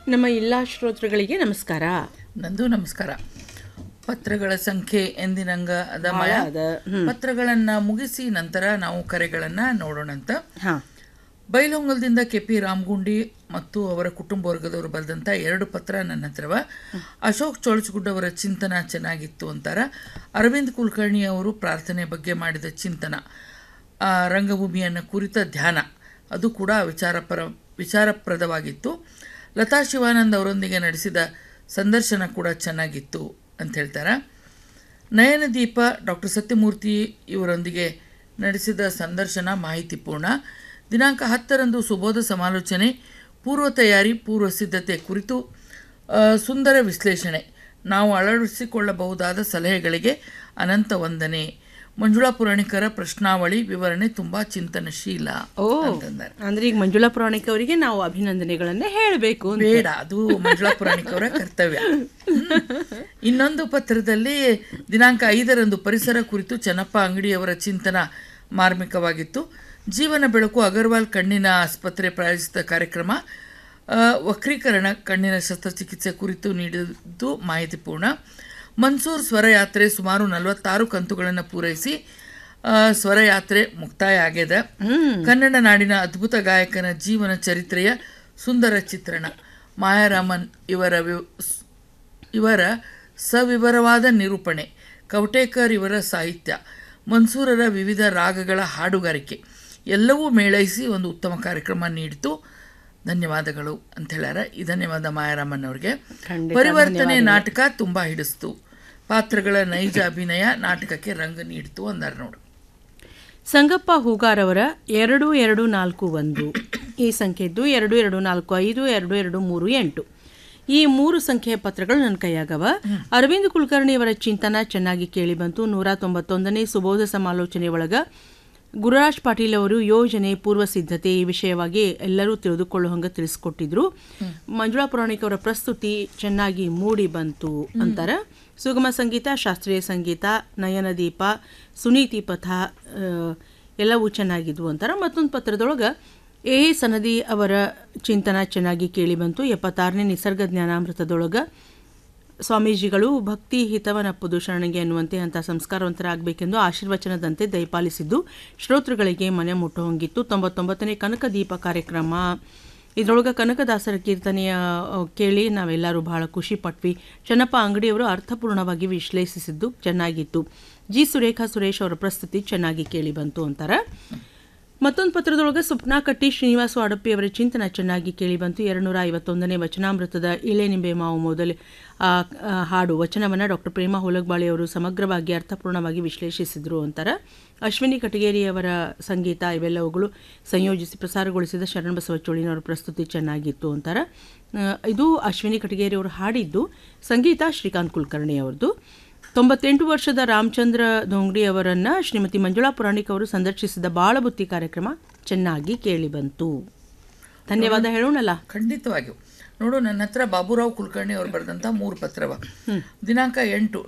ನಮ್ಮ ಎಲ್ಲ ಶ್ರೋತೃಗಳಿಗೆ ನಮಸ್ಕಾರ ನಂದು ನಮಸ್ಕಾರ ಪತ್ರಗಳ ಸಂಖ್ಯೆ ಎಂದಿನಂಗ ಅದ ಭಾಳ ಮಾಯಾ ಅದ ಪತ್ರಗಳನ್ನ ಮುಗಿಸಿ ನಂತರ ನಾವು ಕರೆಗಳನ್ನ ನೋಡೋಣಂತ ಹಾಂ ಬೈಲಹೊಂಗಲದಿಂದ ಕೆ ಪಿ ರಾಮಗುಂಡಿ ಮತ್ತು ಅವರ ಕುಟುಂಬ ವರ್ಗದವರು ಬರೆದಂಥ ಎರಡು ಪತ್ರ ನನ್ನ ಹತ್ರವ ಅಶೋಕ್ ಚೋಳಚಗುಡ್ ಅವರ ಚಿಂತನ ಚೆನ್ನಾಗಿತ್ತು ಅಂತಾರ ಅರವಿಂದ್ ಕುಲಕರ್ಣಿ ಅವರು ಪ್ರಾರ್ಥನೆ ಬಗ್ಗೆ ಮಾಡಿದ ಚಿಂತನ ಆ, ರಂಗಭೂಮಿಯನ್ನು ಕುರಿತ ಧ್ಯಾನ ಅದು ಕೂಡ ವಿಚಾರಪರ ವಿಚಾರಪ್ರದವಾಗಿತ್ತು ಲತಾ ಶಿವಾನಂದ್ ಅವರೊಂದಿಗೆ ನಡೆಸಿದ ಸಂದರ್ಶನ ಕೂಡ ಚೆನ್ನಾಗಿತ್ತು ಅಂತ ಹೇಳ್ತಾರೆ ನಯನದೀಪ ಡಾಕ್ಟರ್ ಸತ್ಯಮೂರ್ತಿ ಇವರೊಂದಿಗೆ ನಡೆಸಿದ ಸಂದರ್ಶನ ಮಾಹಿತಿಪೂರ್ಣ ದಿನಾಂಕ ಹತ್ತರಂದು ಸುಬೋಧ ಸಮಾಲೋಚನೆ ಪೂರ್ವ ತಯಾರಿ ಪೂರ್ವ ಸಿದ್ಧತೆ ಕುರಿತು ಆ, ಸುಂದರ ವಿಶ್ಲೇಷಣೆ ನಾವು ಅಳವಡಿಸಿಕೊಳ್ಳಬಹುದಾದ ಸಲಹೆಗಳಿಗೆ ಅನಂತ ವಂದನೆ ಮಂಜುಳಾ ಪುರಾಣಿಕರ ಪ್ರಶ್ನಾವಳಿ ವಿವರಣೆ ತುಂಬಾ ಚಿಂತನಶೀಲ ಓ ಅಂತಂದ್ದಾರೆ ಅಂದ್ರೆ ಈಗ ಮಂಜುಳಾ ಪುರಾಣಿಕ್ ಅವರಿಗೆ ನಾವು ಅಭಿನಂದನೆಗಳನ್ನೇ ಹೇಳಬೇಕು ಬೇಡ ಅದು ಮಂಜುಳಾ ಪುರಾಣಿಕ್ ಅವರ ಕರ್ತವ್ಯ ಹ್ಮ್. ಇನ್ನೊಂದು ಪತ್ರದಲ್ಲಿ ದಿನಾಂಕ ಐದರಂದು ಪರಿಸರ ಕುರಿತು ಚೆನ್ನಪ್ಪ ಅಂಗಡಿಯವರ ಚಿಂತನ ಮಾರ್ಮಿಕವಾಗಿತ್ತು ಜೀವನ ಬೆಳಕು ಅಗರ್ವಾಲ್ ಕಣ್ಣಿನ ಆಸ್ಪತ್ರೆ ಪ್ರಾಯೋಜಿಸಿದ ಕಾರ್ಯಕ್ರಮ ಆ, ವಕ್ರೀಕರಣ ಕಣ್ಣಿನ ಶಸ್ತ್ರಚಿಕಿತ್ಸೆ ಕುರಿತು ನೀಡಿದ್ದು ಮಾಹಿತಿಪೂರ್ಣ ಮನ್ಸೂರ್ ಸ್ವರಯಾತ್ರೆ ಸುಮಾರು ನಲವತ್ತಾರು ಕಂತುಗಳನ್ನು ಪೂರೈಸಿ ಆ, ಸ್ವರಯಾತ್ರೆ ಮುಕ್ತಾಯ ಆಗ್ಯದ ಕನ್ನಡ ನಾಡಿನ ಅದ್ಭುತ ಗಾಯಕನ ಜೀವನ ಚರಿತ್ರೆಯ ಸುಂದರ ಚಿತ್ರಣ ಮಾಯಾರಾಮನ್ ಇವರ ವಿ- ಸ್- ಇವರ ಸವಿವರವಾದ ನಿರೂಪಣೆ ಕವಟೇಕರ್ ಇವರ ಸಾಹಿತ್ಯ ಮನ್ಸೂರರ ವಿವಿಧ ರಾಗಗಳ ಹಾಡುಗಾರಿಕೆ ಎಲ್ಲವೂ ಮೇಳೈಸಿ ಒಂದು ಉತ್ತಮ ಕಾರ್ಯಕ್ರಮ ನೀಡಿತು ಧನ್ಯವಾದಗಳು ಅಂತ ಹೇಳ್ಯಾರ ಈ ಧನ್ಯವಾದ ಮಾಯಾರಾಮನ್ ಅವ್ರಿಗೆ ಖಂಡಿತ ಪರಿವರ್ತನೆ ನಾಟಕ ತುಂಬಾ ಹಿಡಿಸ್ತು ಪಾತ್ರಗಳ ನೈಜ ಅಭಿನಯ ನಾಟಕಕ್ಕೆ ರಂಗ ನೀಡಿತು ಅಂದಾರ ನೋಡು ಸಂಗಪ್ಪ ಹೂಗಾರ್ ಅವರ ಎರಡು ಎರಡು ನಾಲ್ಕು ಒಂದು ಈ ಸಂಖ್ಯೆದ್ದು ಎರಡು ಎರಡು ನಾಲ್ಕು ಐದು ಎರಡು ಎರಡು ಮೂರು ಎಂಟು ಈ ಮೂರು ಸಂಖ್ಯೆಯ ಪತ್ರಗಳು ನನ್ನ ಕೈಯಾಗವ ಅರವಿಂದ್ ಕುಲಕರ್ಣಿಯವರ ಚಿಂತನ ಚೆನ್ನಾಗಿ ಕೇಳಿ ಬಂತು ನೂರ ತೊಂಬತ್ತೊಂದನೇ ಸುಬೋಧ ಸಮಾಲೋಚನೆ ಒಳಗ ಗುರುರಾಜ್ ಪಾಟೀಲ್ ಅವರು ಯೋಜನೆ ಪೂರ್ವ ಸಿದ್ಧತೆ ಈ ವಿಷಯವಾಗಿ ಎಲ್ಲರೂ ತಿಳಿದುಕೊಳ್ಳೋ ಹಂಗೆ ತಿಳಿಸ್ಕೊಟ್ಟಿದ್ರು ಮಂಜುಳಾ ಪುರಾಣಿಕ್ ಅವರ ಪ್ರಸ್ತುತಿ ಚೆನ್ನಾಗಿ ಮೂಡಿ ಬಂತು ಅಂತಾರ ಸುಗಮ ಸಂಗೀತ ಶಾಸ್ತ್ರೀಯ ಸಂಗೀತ ನಯನದೀಪ ಸುನೀತಿ ಪಥ ಆ, ಎಲ್ಲವೂ ಚೆನ್ನಾಗಿದ್ವು ಅಂತಾರ ಮತ್ತೊಂದು ಪತ್ರದೊಳಗೆ ಎ ಸನದಿ ಅವರ ಚಿಂತನ ಚೆನ್ನಾಗಿ ಕೇಳಿ ಬಂತು ಎಪ್ಪತ್ತಾರನೇ ನಿಸರ್ಗ ಜ್ಞಾನಾಮೃತದೊಳಗೆ ಸ್ವಾಮೀಜಿಗಳು ಭಕ್ತಿ ಹಿತವನಪ್ಪುದು ಶರಣಗೆ ಅನ್ನುವಂತೆ ಅಂತ ಸಂಸ್ಕಾರವಂತರಾಗಬೇಕೆಂದು ಆಶೀರ್ವಚನದಂತೆ ದಯಪಾಲಿಸಿದ್ದು ಶ್ರೋತೃಗಳಿಗೆ ಮನೆ ಮುಟ್ಟುವಂಗಿತ್ತು ತೊಂಬತ್ತೊಂಬತ್ತನೇ ಕನಕ ದೀಪ ಕಾರ್ಯಕ್ರಮ ಇದರೊಳಗೆ ಕನಕದಾಸರ ಕೀರ್ತನೆಯ ಆ, ಕೇಳಿ ನಾವೆಲ್ಲರೂ ಬಹಳ ಖುಷಿ ಪಟ್ವಿ ಚೆನ್ನಪ್ಪ ಅಂಗಡಿಯವರು ಅರ್ಥಪೂರ್ಣವಾಗಿ ವಿಶ್ಲೇಷಿಸಿದ್ದು ಚೆನ್ನಾಗಿತ್ತು ಜಿ ಸುರೇಖಾ ಸುರೇಶ್ ಅವರ ಪ್ರಸ್ತುತಿ ಚೆನ್ನಾಗಿ ಕೇಳಿ ಬಂತು ಅಂತಾರೆ ಮತ್ತೊಂದು ಪತ್ರದೊಳಗೆ ಸ್ವಪ್ನ ಕಟ್ಟಿ ಶ್ರೀನಿವಾಸ ವಾಡಪ್ಪಿ ಅವರ ಚಿಂತನ ಚೆನ್ನಾಗಿ ಕೇಳಿ ಬಂತು ಎರಡುನೂರ ಐವತ್ತೊಂದನೇ ವಚನಾಮೃತದ ಇಳೆ ನಿಂಬೆ ಮಾವು ಮೊದಲು ಆ, ಆ, ಹಾಡು ವಚನವನ್ನು ಡಾಕ್ಟರ್ ಪ್ರೇಮ ಹೊಲಗಬಾಳಿ ಅವರು ಸಮಗ್ರವಾಗಿ ಅರ್ಥಪೂರ್ಣವಾಗಿ ವಿಶ್ಲೇಷಿಸಿದರು ಅಂತಾರೆ ಅಶ್ವಿನಿ ಕಟಗೇರಿಯವರ ಸಂಗೀತ ಇವೆಲ್ಲವುಗಳು ಸಂಯೋಜಿಸಿ ಪ್ರಸಾರಗೊಳಿಸಿದ ಶರಣಬಸವ ಚೋಳಿನವರ ಪ್ರಸ್ತುತಿ ಚೆನ್ನಾಗಿತ್ತು ಅಂತಾರೆ ಆ, ಇದು ಅಶ್ವಿನಿ ಕಟಗೇರಿ ಅವರು ಹಾಡಿದ್ದು ಸಂಗೀತ ಶ್ರೀಕಾಂತ್ ಕುಲಕರ್ಣಿ ಅವ್ರದ್ದು ತೊಂಬತ್ತೆಂಟು ವರ್ಷದ ರಾಮಚಂದ್ರ ಧೋಂಗ್ಡಿ ಅವರನ್ನ ಶ್ರೀಮತಿ ಮಂಜುಳಾ ಪುರಾಣಿಕ್ ಅವರು ಸಂದರ್ಶಿಸಿದ ಬಾಳಬುತ್ತಿ ಕಾರ್ಯಕ್ರಮ ಚೆನ್ನಾಗಿ ಕೇಳಿ ಬಂತು ಧನ್ಯವಾದ ಹೇಳೋಣಲ್ಲ ಖಂಡಿತವಾಗಿಯೂ ನೋಡು ನನ್ನ ಹತ್ರ ಬಾಬುರಾವ್ ಕುಲಕರ್ಣಿ ಅವರು ಬರೆದಂಥ ಮೂರು ಪತ್ರವ ದಿನಾಂಕ ಎಂಟು